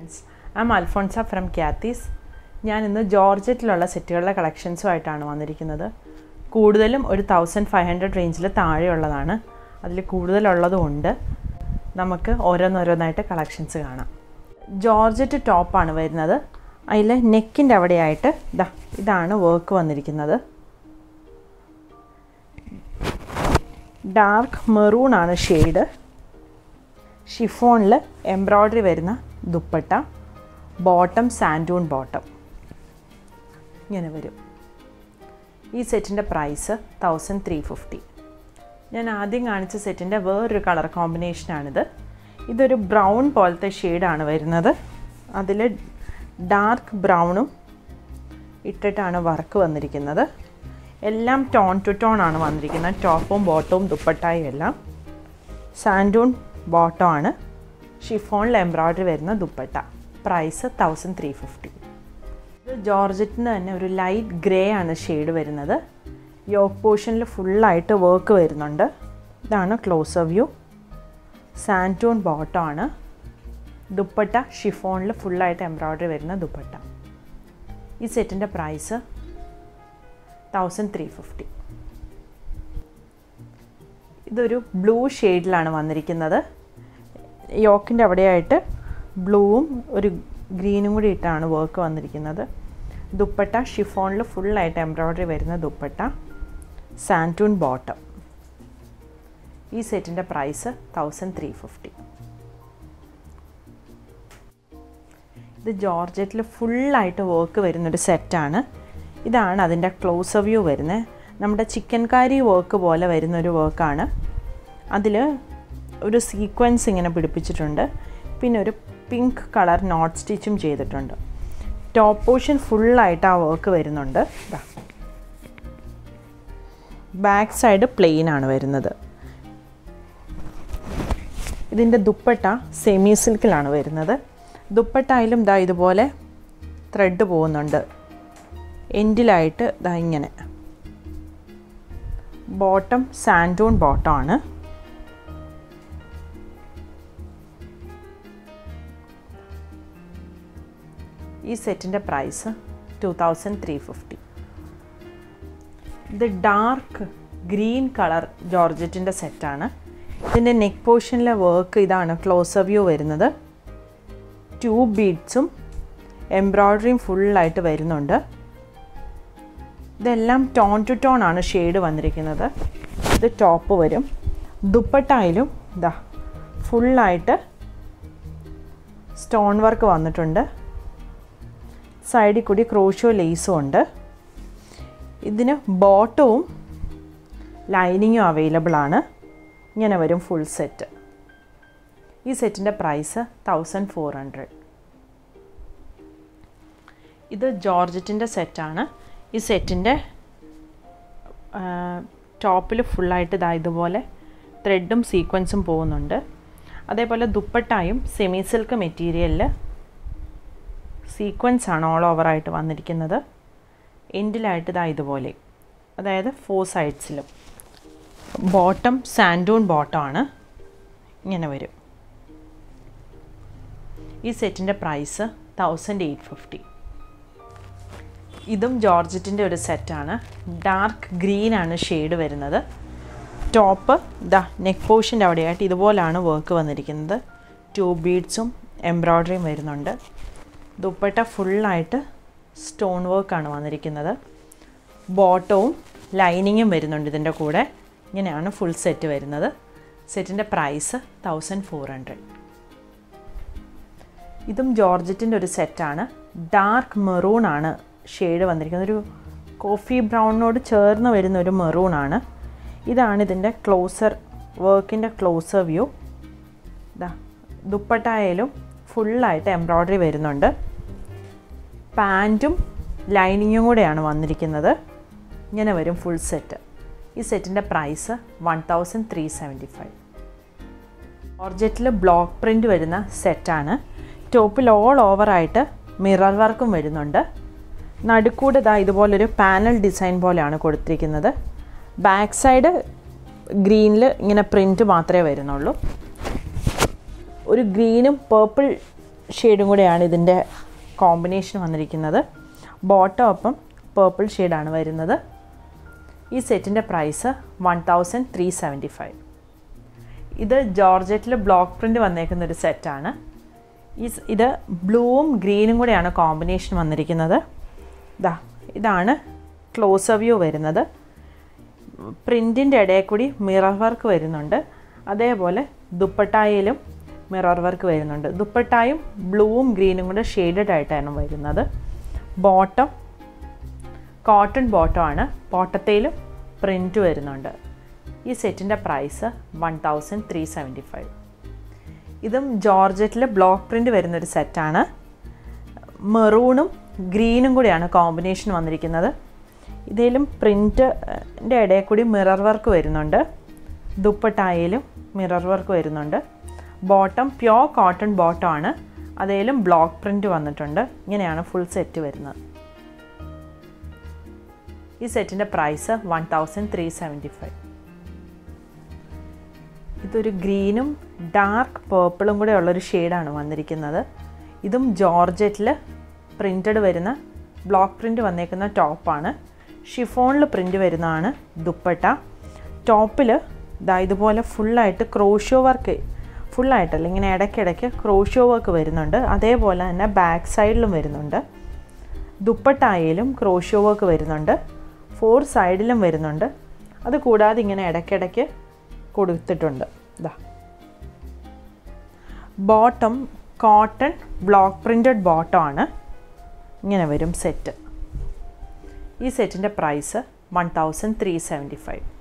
friends I'm Alphonsa from Cathy's ഞാൻ ഇന്ന് ജോർജറ്റിലുള്ള സെറ്റുകളുടെ കളക്ഷൻസുമായിട്ടാണ് വന്നിരിക്കുന്നത് കൂടുതലും ഒരു തൗസൻഡ് ഫൈവ് ഹൺഡ്രഡ് റേഞ്ചിൽ താഴെയുള്ളതാണ് അതിൽ കൂടുതലുള്ളതുകൊണ്ട് നമുക്ക് ഓരോന്നോരോന്നായിട്ട് കളക്ഷൻസ് കാണാം ജോർജറ്റ് ടോപ്പാണ് വരുന്നത് അതിൽ നെക്കിൻ്റെ അവിടെയായിട്ട് ഇതാ ഇതാണ് വർക്ക് വന്നിരിക്കുന്നത് ഡാർക്ക് മെറൂൺ ആണ് ഷെയ്ഡ് ഷിഫോണിൽ എംബ്രോയ്ഡറി വരുന്ന ദുപ്പട്ട ബോട്ടം സാൻഡൂൺ ബോട്ടം ഇങ്ങനെ വരും ഈ സെറ്റിൻ്റെ പ്രൈസ് തൗസൻഡ് ത്രീ ഫിഫ്റ്റി ഞാൻ ആദ്യം കാണിച്ച സെറ്റിൻ്റെ വേറൊരു കളർ കോമ്പിനേഷനാണിത് ഇതൊരു ബ്രൗൺ പോലത്തെ ഷെയ്ഡാണ് വരുന്നത് അതിൽ ഡാർക്ക് ബ്രൗണും ഇട്ടിട്ടാണ് വർക്ക് വന്നിരിക്കുന്നത് എല്ലാം ടോൺ ടു ടോൺ ആണ് വന്നിരിക്കുന്നത് ടോപ്പും ബോട്ടവും ദുപ്പട്ടായും എല്ലാം സാൻഡൂൺ ബോട്ടം ആണ് ഷിഫോണിൽ എംബ്രോയ്ഡറി വരുന്ന dupatta price thousand three fifty ഇത് ജോർജറ്റിന് തന്നെ ഒരു ലൈറ്റ് ഗ്രേ ആണ് ഷെയ്ഡ് വരുന്നത് യോക്ക് പോർഷനിൽ ഫുള്ളായിട്ട് വർക്ക് വരുന്നുണ്ട് ഇതാണ് ക്ലോസർ വ്യൂ സാൻറ്റൂൺ ബോട്ടം ആണ് ദുപ്പട്ട ഷിഫോണിൽ ഫുള്ളായിട്ട് എംബ്രോയ്ഡറി വരുന്ന ദുപ്പട്ട ഈ സെറ്റിൻ്റെ പ്രൈസ് തൗസൻഡ് ത്രീ ഫിഫ്റ്റി ഇതൊരു ബ്ലൂ ഷെയ്ഡിലാണ് വന്നിരിക്കുന്നത് യോക്കിൻ്റെ അവിടെയായിട്ട് ബ്ലൂവും ഒരു ഗ്രീനും കൂടി ഇട്ടാണ് വർക്ക് വന്നിരിക്കുന്നത് ദുപ്പട്ട ഷിഫോണിൽ ഫുള്ളായിട്ട് എംബ്രോയ്ഡറി വരുന്ന ദുപ്പട്ട സാൻറ്റൂൺ ബോട്ടം ഈ സെറ്റിൻ്റെ പ്രൈസ് തൗസൻഡ് ത്രീ ഫിഫ്റ്റി ഇത് ജോർജറ്റിൽ ഫുള്ളായിട്ട് വർക്ക് വരുന്നൊരു സെറ്റാണ് ഇതാണ് അതിൻ്റെ ക്ലോസർ വ്യൂ വരുന്നത് നമ്മുടെ ചിക്കൻ കാരി വർക്ക് പോലെ വരുന്നൊരു വർക്കാണ് അതിൽ ഒരു സീക്വൻസ് ഇങ്ങനെ പിടിപ്പിച്ചിട്ടുണ്ട് പിന്നെ ഒരു പിങ്ക് കളർ നോട്ട് സ്റ്റിച്ചും ചെയ്തിട്ടുണ്ട് ടോപ്പ് പോർഷൻ ഫുള്ളായിട്ട് ആ വർക്ക് വരുന്നുണ്ട് ബാക്ക് സൈഡ് പ്ലെയിൻ ആണ് വരുന്നത് ഇതിൻ്റെ ദുപ്പട്ട സെമി സിൽക്കിലാണ് വരുന്നത് ദുപ്പട്ടായാലും ദാ ഇതുപോലെ ത്രെഡ് പോകുന്നുണ്ട് എൻഡിലായിട്ട് ദാ ഇങ്ങനെ ബോട്ടം സാൻഡൂൺ ബോട്ടം ആണ് ഈ സെറ്റിൻ്റെ price two thousand three fifty ഇത് ഡാർക്ക് ഗ്രീൻ കളർ ജോർജറ്റിൻ്റെ സെറ്റാണ് ഇതിൻ്റെ നെക്ക് പോർഷനിലെ വർക്ക് ഇതാണ് ക്ലോസർ വ്യൂ വരുന്നത് ടൂ ബീഡ്സും എംബ്രോയ്ഡറിയും ഫുള്ളായിട്ട് വരുന്നുണ്ട് ഇതെല്ലാം ടോൺ ടു ടോൺ ആണ് ഷെയ്ഡ് വന്നിരിക്കുന്നത് ഇത് ടോപ്പ് വരും ദുപ്പട്ടായാലും ഇതാ ഫുള്ളായിട്ട് സ്റ്റോൺ വർക്ക് വന്നിട്ടുണ്ട് സൈഡിൽ കൂടി ക്രോഷോ ലേസും ഉണ്ട് ഇതിന് ബോട്ടവും ലൈനിങ്ങും അവൈലബിൾ ആണ് ഇങ്ങനെ വരും ഫുൾ സെറ്റ് ഈ സെറ്റിൻ്റെ പ്രൈസ് തൗസൻഡ് ഫോർ ഹൺഡ്രഡ് ഇത് ജോർജറ്റിൻ്റെ സെറ്റാണ് ഈ സെറ്റിൻ്റെ ടോപ്പിൽ ഫുള്ളായിട്ട് ഇതാ ഇതുപോലെ ത്രെഡും സീക്വൻസും പോകുന്നുണ്ട് അതേപോലെ ദുപ്പട്ടായും സെമി സിൽക്ക് മെറ്റീരിയലിൽ സീക്വൻസ് ആണ് ഓൾ ഓവറായിട്ട് വന്നിരിക്കുന്നത് എൻഡിലായിട്ട് ഇതാ ഇതുപോലെ അതായത് ഫോർ സൈഡ്സിലും ബോട്ടം സാൻഡൂൺ ബോട്ടം ആണ് ഇങ്ങനെ വരും ഈ സെറ്റിൻ്റെ പ്രൈസ് തൗസൻഡ് എയ്റ്റ് ഫിഫ്റ്റി ഇതും ജോർജറ്റിൻ്റെ ഒരു സെറ്റാണ് ഡാർക്ക് ഗ്രീൻ ആണ് ഷെയ്ഡ് വരുന്നത് ടോപ്പ് ദ നെക്ക് പോർഷൻ്റെ അവിടെയായിട്ട് ഇതുപോലാണ് വർക്ക് വന്നിരിക്കുന്നത് ടു ബീഡ്സും എംബ്രോയ്ഡറിയും വരുന്നുണ്ട് ദുപ്പട്ട ഫുള്ളായിട്ട് സ്റ്റോൺ വർക്കാണ് വന്നിരിക്കുന്നത് ബോട്ടവും ലൈനിങ്ങും വരുന്നുണ്ട് ഇതിൻ്റെ കൂടെ ഇങ്ങനെയാണ് ഫുൾ സെറ്റ് വരുന്നത് സെറ്റിൻ്റെ പ്രൈസ് തൗസൻഡ് ഫോർ ഹൺഡ്രഡ് ഇതും ജോർജറ്റിൻ്റെ ഒരു സെറ്റാണ് ഡാർക്ക് മെറൂൺ ആണ് ഷെയ്ഡ് വന്നിരിക്കുന്നത് ഒരു കോഫി ബ്രൗണിനോട് ചേർന്ന് വരുന്ന ഒരു മെറൂൺ ആണ് ഇതാണ് ഇതിൻ്റെ ക്ലോസർ വർക്കിൻ്റെ ക്ലോസർ വ്യൂ ഇതാ ദുപ്പട്ടായാലും ഫുള്ളായിട്ട് എംബ്രോയ്ഡറി വരുന്നുണ്ട് പാൻറ്റും ലൈനിങ്ങും കൂടെയാണ് വന്നിരിക്കുന്നത് ഇങ്ങനെ വരും ഫുൾ സെറ്റ് ഈ സെറ്റിൻ്റെ price one thousand three seventy five ഓർജറ്റിൽ ബ്ലോക്ക് പ്രിൻ്റ് വരുന്ന സെറ്റാണ് ടോപ്പിൽ ഓൾ ഓവറായിട്ട് മിറർ വർക്കും വരുന്നുണ്ട് നടുക്കൂട് ഇതാ ഇതുപോലൊരു പാനൽ ഡിസൈൻ പോലെയാണ് കൊടുത്തിരിക്കുന്നത് ബാക്ക് സൈഡ് ഗ്രീനിൽ ഇങ്ങനെ പ്രിൻറ്റ് മാത്രമേ വരുന്നുള്ളൂ ഒരു ഗ്രീനും പേർപ്പിൾ ഷെയ്ഡും കൂടെയാണ് ഇതിൻ്റെ കോമ്പിനേഷൻ വന്നിരിക്കുന്നത് ബോട്ടം ഒപ്പം പേർപ്പിൾ ഷെയ്ഡാണ് വരുന്നത് ഈ സെറ്റിൻ്റെ price one thousand three seventy five ഇത് ജോർജറ്റിൽ ബ്ലോക്ക് പ്രിൻ്റ് വന്നേക്കുന്ന ഒരു സെറ്റാണ് ഈ സ് ഇത് ബ്ലൂവും ഗ്രീനും കൂടെയാണ് കോമ്പിനേഷൻ വന്നിരിക്കുന്നത് ഇതാ ഇതാണ് ക്ലോസ് വ്യൂ വരുന്നത് പ്രിൻറ്റിൻ്റെ ഇടയിൽ കൂടി മിറർ വർക്ക് വരുന്നുണ്ട് അതേപോലെ ദുപ്പട്ടായിലും മിറർ വർക്ക് വരുന്നുണ്ട് ദുപ്പട്ടായും ബ്ലൂവും ഗ്രീനും കൂടെ ഷെയ്ഡഡ് ആയിട്ടാണ് വരുന്നത് ബോട്ടം കോട്ടൺ ബോട്ടമാണ് ബോട്ടത്തേലും പ്രിൻറ്റ് വരുന്നുണ്ട് ഈ സെറ്റിൻ്റെ price one thousand three seventy five ഇതും ജോർജറ്റിൽ ബ്ലോക്ക് പ്രിൻ്റ് വരുന്നൊരു സെറ്റാണ് മെറൂണും ഗ്രീനും കൂടിയാണ് കോമ്പിനേഷൻ വന്നിരിക്കുന്നത് ഇതിലും പ്രിൻറ്റിൻ്റെ ഇടയിൽ കൂടി മിറർ വർക്ക് വരുന്നുണ്ട് ദുപ്പട്ടായാലും മിറർ വർക്ക് വരുന്നുണ്ട് ബോട്ടം പ്യോർ കോട്ടൺ ബോട്ടം ആണ് അതേലും ബ്ലോക്ക് പ്രിൻ്റ് വന്നിട്ടുണ്ട് ഇങ്ങനെയാണ് ഫുൾ സെറ്റ് വരുന്നത് ഈ സെറ്റിൻ്റെ price one thousand three seventy five ഇതൊരു ഗ്രീനും ഡാർക്ക് പേർപ്പിളും കൂടെ ഉള്ളൊരു ഷെയ്ഡാണ് വന്നിരിക്കുന്നത് ഇതും ജോർജറ്റിൽ പ്രിൻറ്റഡ് വരുന്ന ബ്ലോക്ക് പ്രിൻ്റ് വന്നേക്കുന്ന ടോപ്പാണ് ഷിഫോണിൽ പ്രിൻ്റ് വരുന്നതാണ് ദുപ്പട്ട ടോപ്പിൽ ഇതാ ഇതുപോലെ ഫുള്ളായിട്ട് ക്രോഷ്യോ വർക്ക് ഫുള്ളായിട്ടല്ല ഇങ്ങനെ ഇടയ്ക്കിടയ്ക്ക് ക്രോഷ്യോ വർക്ക് വരുന്നുണ്ട് അതേപോലെ തന്നെ ബാക്ക് സൈഡിലും വരുന്നുണ്ട് ദുപ്പട്ടായാലും ക്രോഷ്യോ വർക്ക് വരുന്നുണ്ട് ഫോർ സൈഡിലും വരുന്നുണ്ട് അത് കൂടാതെ ഇങ്ങനെ ഇടയ്ക്കിടയ്ക്ക് കൊടുത്തിട്ടുണ്ട് ഇതാ bottom cotton block printed bottom ആണ് ഇങ്ങനെ വരും സെറ്റ് ഈ സെറ്റിൻ്റെ price one thousand three seventy five